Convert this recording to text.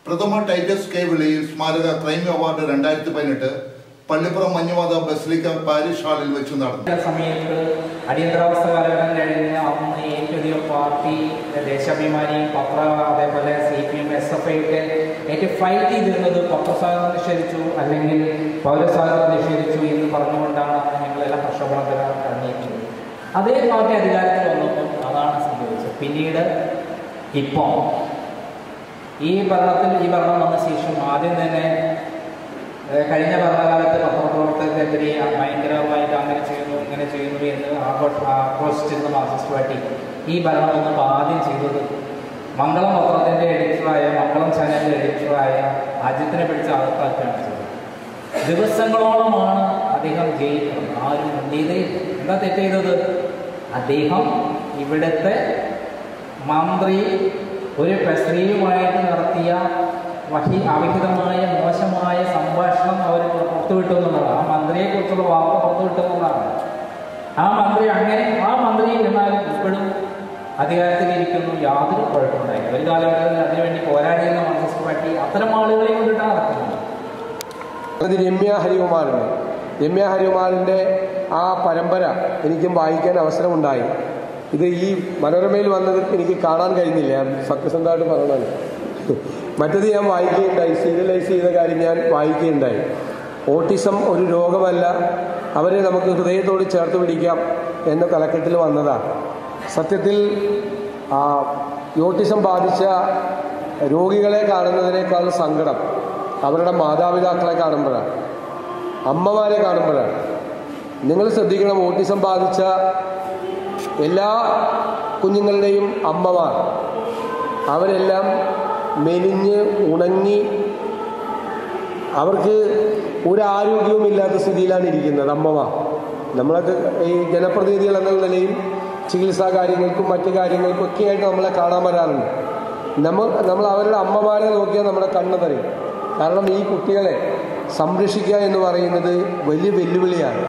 പ്രഥമ Titus K വിളി സ്മാരക ക്രൈം അവാർഡ് രണ്ടായിരത്തി പതിനെട്ട് പള്ളിപ്പുറം മഞ്ഞുമാത ബസ്ലിക്ക പാരിഷ് ഹാളിൽ വെച്ച് നടന്നു ആ സമയത്ത് അടിയന്തരാവസ്ഥ കാലഘട്ടം കഴിഞ്ഞ് അന്ന് ഏറ്റവും പാർട്ടി ദേശാഭിമാനി പത്ര അതേപോലെ C P M S F I ഒക്കെ ഏറ്റവും ഫൈറ്റ് ചെയ്തിരുന്നത് പത്രസ്വാതന്ത്ര്യം നിഷേധിച്ചു അല്ലെങ്കിൽ പൗരസ്വാതന്ത്ര്യം നിഷേധിച്ചു എന്ന് പറഞ്ഞുകൊണ്ടാണ് അന്ന് ഞങ്ങളെല്ലാം പ്രക്ഷോഭണത്തിന് ഇറങ്ങിയിട്ടുള്ളത് അതേ പാർട്ടി അധികാരത്തിൽ വന്നപ്പോൾ അതാണ് സംഭവിച്ചത് പിന്നീട് ഇപ്പോൾ ഈ ഭരണത്തിൽ ഈ ഭരണം വന്ന ശേഷം ആദ്യം തന്നെ ഏഹ് കഴിഞ്ഞ ഭരണകാലത്ത് പത്രപ്രവർത്തകർക്കെതിരെ ഭയങ്കരമായിട്ട് അങ്ങനെ ചെയ്യുന്നു ഇങ്ങനെ ചെയ്യുന്നു എന്ന് ആഘോഷ ആഘോഷിച്ചിരുന്ന മാർക്സിസ്റ്റ് പാർട്ടി ഈ ഭരണം വന്നപ്പോൾ ആദ്യം ചെയ്തത് മംഗളം പത്രത്തിൻ്റെ എഡിറ്ററായ മംഗളം ചാനലിൻ്റെ എഡിറ്ററായ അജിത്തിനെ പിടിച്ച് അകത്താക്കുകയാണ് ചെയ്തത് ദിവസങ്ങളോളമാണ് അദ്ദേഹം ജയിക്കുന്നത് ആരും ഉന്നീതേ എന്താ തെറ്റ് ചെയ്തത് അദ്ദേഹം ഇവിടുത്തെ മന്ത്രി ഒരു സ്ത്രീയുമായിട്ട് നടത്തിയ വഹി അവിഹിതമായ മോശമായ സംഭാഷണം അവർ പുറത്തുവിട്ടു എന്നുള്ളതാണ് ആ മന്ത്രിയെക്കുറിച്ചുള്ള വാർത്ത പുറത്തുവിട്ടു എന്നുള്ളതാണ് ആ മന്ത്രി അങ്ങനെ ആ മന്ത്രി എന്നാൽ ഇപ്പോഴും അധികാരത്തിലിരിക്കുന്നു യാതൊരു കുഴപ്പമുണ്ടായില്ല ഒരു കാലഘട്ടത്തിൽ അതിനുവേണ്ടി പോരാടിയിരുന്ന മാർക്സിസ്റ്റ് പാർട്ടി അത്തരം ആളുകളെ കൊണ്ടിട്ടാണ് നടക്കുന്നത് അത് രമ്യ ഹരികുമാറുണ്ട് രമ്യ ഹരികുമാറിൻ്റെ ആ പരമ്പര എനിക്കും വായിക്കാൻ അവസരമുണ്ടായി ഇത് ഈ മനോരമയിൽ വന്നത് എനിക്ക് കാണാൻ കഴിഞ്ഞില്ല ഞാൻ സത്യസന്ധമായിട്ട് പറയണത് മറ്റത് ഞാൻ വായിക്കുകയുണ്ടായി സീരിയലൈസ് ചെയ്ത കാര്യം ഞാൻ വായിക്കുകയുണ്ടായി ഓട്ടിസം ഒരു രോഗമല്ല അവരെ നമുക്ക് ഹൃദയത്തോട് ചേർത്ത് പിടിക്കാം എന്ന തലക്കെട്ടിൽ വന്നതാണ് സത്യത്തിൽ ആ ഈ ഓട്ടിസം ബാധിച്ച രോഗികളെ കാണുന്നതിനേക്കാൾ സങ്കടം അവരുടെ മാതാപിതാക്കളെ കാണുമ്പോഴാണ് അമ്മമാരെ കാണുമ്പോഴാണ് നിങ്ങൾ ശ്രദ്ധിക്കണം ഓട്ടിസം ബാധിച്ച എല്ലാ കുഞ്ഞുങ്ങളുടെയും അമ്മമാർ അവരെല്ലാം മെലിഞ്ഞ് ഉണങ്ങി അവർക്ക് ഒരു ആരോഗ്യവും ഇല്ലാത്ത സ്ഥിതിയിലാണ് ഇരിക്കുന്നത് അമ്മമാർ നമ്മളൊക്കെ ഈ ജനപ്രതിനിധികൾ എന്ന നിലയിൽ ചികിത്സാ കാര്യങ്ങൾക്കും മറ്റു കാര്യങ്ങൾക്കും ഒക്കെ ആയിട്ട് നമ്മളെ കാണാൻ വരാറുണ്ട് നമ്മൾ നമ്മൾ അവരുടെ അമ്മമാരെ നോക്കിയാൽ നമ്മുടെ കണ്ണ് തരും കാരണം ഈ കുട്ടികളെ സംരക്ഷിക്കുക എന്ന് പറയുന്നത് വലിയ വെല്ലുവിളിയാണ്